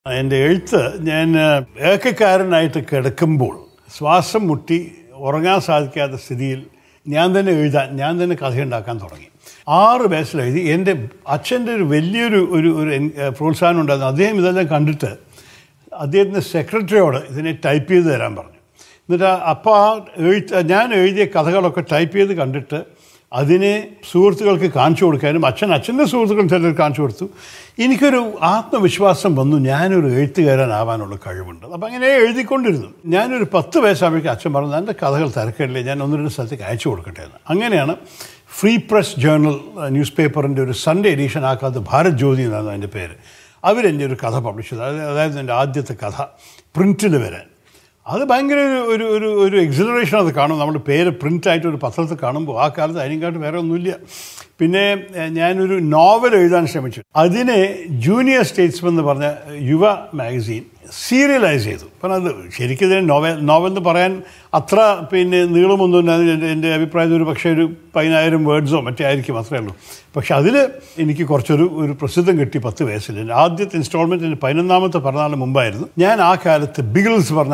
എൻ്റെ എഴുത്ത് ഞാൻ ഏക്കക്കാരനായിട്ട് കിടക്കുമ്പോൾ ശ്വാസം മുട്ടി ഉറങ്ങാൻ സാധിക്കാത്ത സ്ഥിതിയിൽ ഞാൻ തന്നെ എഴുതാൻ ഞാൻ തന്നെ കഥയുണ്ടാക്കാൻ തുടങ്ങി ആറ് വയസ്സിൽ എഴുതി എൻ്റെ അച്ഛൻ്റെ ഒരു വലിയൊരു ഒരു ഒരു എൻ- ഏഹ് പ്രോത്സാഹനം ഉണ്ടായിരുന്നു അദ്ദേഹം ഇതെല്ലാം കണ്ടിട്ട് അദ്ദേഹത്തിൻ്റെ സെക്രട്ടറിയോട് ഇതിനെ ടൈപ്പ് ചെയ്ത് തരാൻ പറഞ്ഞു എന്നിട്ട് അപ്പോൾ ആ എഴുത്ത് ഞാൻ എഴുതിയ കഥകളൊക്കെ ടൈപ്പ് ചെയ്ത് കണ്ടിട്ട് അതിനെ സുഹൃത്തുക്കൾക്ക് കാണിച്ചു കൊടുക്കാനും അച്ഛൻ അച്ഛൻ്റെ സുഹൃത്തുക്കൾ ചിലർ കാണിച്ചു കൊടുത്തു എനിക്കൊരു ആത്മവിശ്വാസം വന്നു ഞാനൊരു എഴുത്തുകാരനാവാനുള്ള കഴിവുണ്ട് അപ്പം അങ്ങനെ എഴുതിക്കൊണ്ടിരുന്നു ഞാനൊരു പത്ത് വയസ്സാകുമ്പോഴേക്കും അച്ഛൻ പറഞ്ഞു എൻ്റെ കഥകൾ തിരക്കില്ലേ ഞാൻ ഒന്ന് രണ്ട് സ്ഥലത്തേക്ക് അയച്ചു കൊടുക്കട്ടെ എന്ന് അങ്ങനെയാണ് ഫ്രീ പ്രസ് ജേർണൽ ന്യൂസ് പേപ്പറിൻ്റെ ഒരു സൺഡേ എഡീഷൻ ആക്കാത്ത ഭാരത് ജ്യോതി എന്നാണ് അതിൻ്റെ പേര് അവരെൻ്റെ ഒരു കഥ പബ്ലിഷ് ചെയ്തു അതായത് അതായത് എൻ്റെ ആദ്യത്തെ കഥ പ്രിൻറ്റിൽ വരാൻ അത് ഭയങ്കര ഒരു ഒരു ഒരു ഒരു എക്സിലറേഷൻ അത് കാണും നമ്മുടെ പേര് പ്രിൻ്റായിട്ട് ഒരു പത്രത്തിൽ കാണുമ്പോൾ ആ കാലത്ത് അതിനെക്കാട്ട് വേറെ ഒന്നുമില്ല പിന്നെ എഹ്, ഞാനൊരു നോവൽ എഴുതാൻ ശ്രമിച്ചു അതിനെ ജൂനിയർ സ്റ്റേറ്റ്സ്മെൻ എന്ന് പറഞ്ഞ യുവ മാഗസീൻ സീരിയലൈസ് ചെയ്തു അപ്പം അത് ശരിക്കും ഇതിന് നോവൽ നോവൽ എന്ന് പറയാൻ അത്ര പിന്നെ നീളമൊന്നും എൻ്റെ എൻ്റെ അഭിപ്രായത്തിൽ ഒരു പക്ഷേ ഒരു പതിനായിരം വേർഡ്സോ മറ്റേ ആയിരിക്കും അത്രേ ഉള്ളൂ പക്ഷെ അതിൽ എനിക്ക് കുറച്ചൊരു ഒരു പ്രസിദ്ധം കിട്ടി പത്ത് വയസ്സിൽ എൻ്റെ ആദ്യത്തെ ഇൻസ്റ്റാൾമെൻറ്റ് എൻ്റെ പതിനൊന്നാമത്തെ പിറന്നാളിന് മുമ്പായിരുന്നു ഞാൻ ആ കാലത്ത് ബിഗിൾസ് പറഞ്ഞ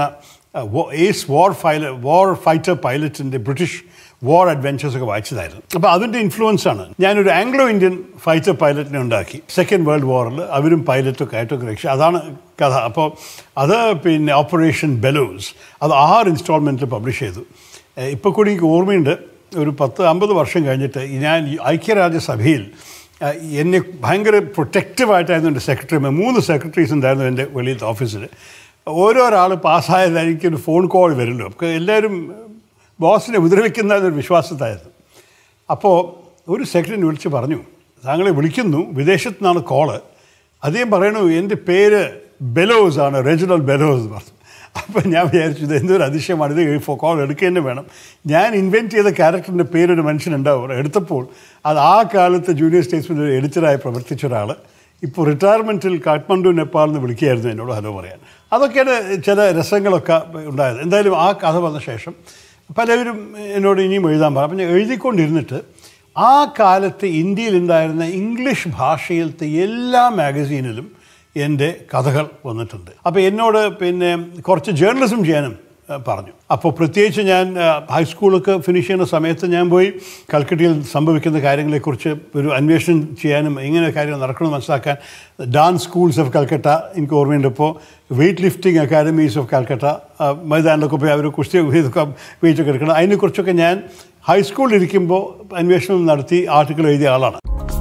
ഏസ് വാർ ഫൈല വാർ ഫൈറ്റർ പൈലറ്റിൻ്റെ ബ്രിട്ടീഷ് വാർ അഡ്വഞ്ചേഴ്സ് ഒക്കെ വായിച്ചതായിരുന്നു അപ്പോൾ അതിൻ്റെ ഇൻഫ്ലുവൻസ് ആണ് ഞാനൊരു ആംഗ്ലോ ഇന്ത്യൻ ഫൈറ്റർ പൈലറ്റിനെ ഉണ്ടാക്കി സെക്കൻഡ് വേൾഡ് വാറിൽ അവരും പൈലറ്റൊക്കെ ആയിട്ടൊക്കെ രക്ഷ അതാണ് കഥ അപ്പോൾ അത് പിന്നെ ഓപ്പറേഷൻ ബെലോസ് അത് ആറ് ഇൻസ്റ്റാൾമെൻറ്റിൽ പബ്ലിഷ് ചെയ്തു ഇപ്പോൾ കൂടി എനിക്ക് ഓർമ്മയുണ്ട് ഒരു പത്ത് അമ്പത് വർഷം കഴിഞ്ഞിട്ട് ഞാൻ ഈ ഐക്യരാജ്യസഭയിൽ ആ, എന്നെ ഭയങ്കര പ്രൊട്ടക്റ്റീവായിട്ടായിരുന്നു എൻ്റെ സെക്രട്ടറി മൂന്ന് സെക്രട്ടറീസ് ഉണ്ടായിരുന്നു എൻ്റെ വെളിയിലത്തെ ഓഫീസിൽ ഓരോരാൾ പാസ്സായാലും എനിക്കൊരു ഫോൺ കോൾ വരുമല്ലോ അപ്പോൾ എല്ലാവരും ബോസിനെ ഉപദ്രവിക്കുന്ന ഒരു വിശ്വാസത്തായിരുന്നു അപ്പോൾ ഒരു സെക്രട്ടറി വിളിച്ച് പറഞ്ഞു താങ്കളെ വിളിക്കുന്നു വിദേശത്തു നിന്നാണ് കോള് അദ്ദേഹം പറയണു എൻ്റെ പേര് ബെലോസ് ആണ് റെജിനൽ ബെലോസ് എന്ന് പറഞ്ഞു അപ്പോൾ ഞാൻ വിചാരിച്ചു ഇത് എന്തൊരു അതിശയമാണ് ഇത് ഫോ കോൾ എടുക്കുക തന്നെ വേണം ഞാൻ ഇൻവെൻറ്റ് ചെയ്ത ക്യാരക്ടറിൻ്റെ പേരൊരു മനുഷ്യനുണ്ടാവും എടുത്തപ്പോൾ അത് ആ കാലത്ത് ജൂനിയർ സ്റ്റേറ്റ്സ്മെൻ ഒരു എഡിറ്ററായി പ്രവർത്തിച്ച ഒരാൾ ഇപ്പോൾ റിട്ടയർമെൻറ്റിൽ കാഠ്മണ്ഡു നേപ്പാൾ എന്ന് വിളിക്കുകയായിരുന്നു എന്നോട് ഹലോ പറയാൻ അതൊക്കെയാണ് ചില രസങ്ങളൊക്കെ ഉണ്ടായത് എന്തായാലും ആ കഥ വന്ന ശേഷം പലവരും എന്നോട് ഇനിയും എഴുതാൻ പറഞ്ഞു അപ്പം ഞാൻ എഴുതിക്കൊണ്ടിരുന്നിട്ട് ആ കാലത്ത് ഇന്ത്യയിലുണ്ടായിരുന്ന ഇംഗ്ലീഷ് ഭാഷയിലത്തെ എല്ലാ മാഗസീനിലും എൻ്റെ കഥകൾ വന്നിട്ടുണ്ട് അപ്പോൾ എന്നോട് പിന്നെ കുറച്ച് ജേർണലിസം ചെയ്യാനും ആ, പറഞ്ഞു അപ്പോൾ പ്രത്യേകിച്ച് ഞാൻ ആ, ഹൈസ്കൂളൊക്കെ ഫിനിഷ് ചെയ്യുന്ന സമയത്ത് ഞാൻ പോയി കൽക്കട്ടയിൽ സംഭവിക്കുന്ന കാര്യങ്ങളെക്കുറിച്ച് ഒരു അന്വേഷണം ചെയ്യാനും എങ്ങനെ കാര്യങ്ങൾ നടക്കണമെന്ന് മനസ്സിലാക്കാൻ ഡാൻസ് സ്കൂൾസ് ഓഫ് കൽക്കട്ട എനിക്ക് ഓർമ്മയുണ്ട് ഇപ്പോൾ weightlifting academies of Calcutta ആ, മൈതാനിലൊക്കെ പോയി അവർ കുസ്തി ഇതൊക്കെ വെയിറ്റൊക്കെ എടുക്കണം അതിനെക്കുറിച്ചൊക്കെ ഞാൻ ഹൈസ്കൂളിൽ ഇരിക്കുമ്പോൾ അന്വേഷണം നടത്തി ആർട്ടിക്കിൾ എഴുതിയ ആളാണ്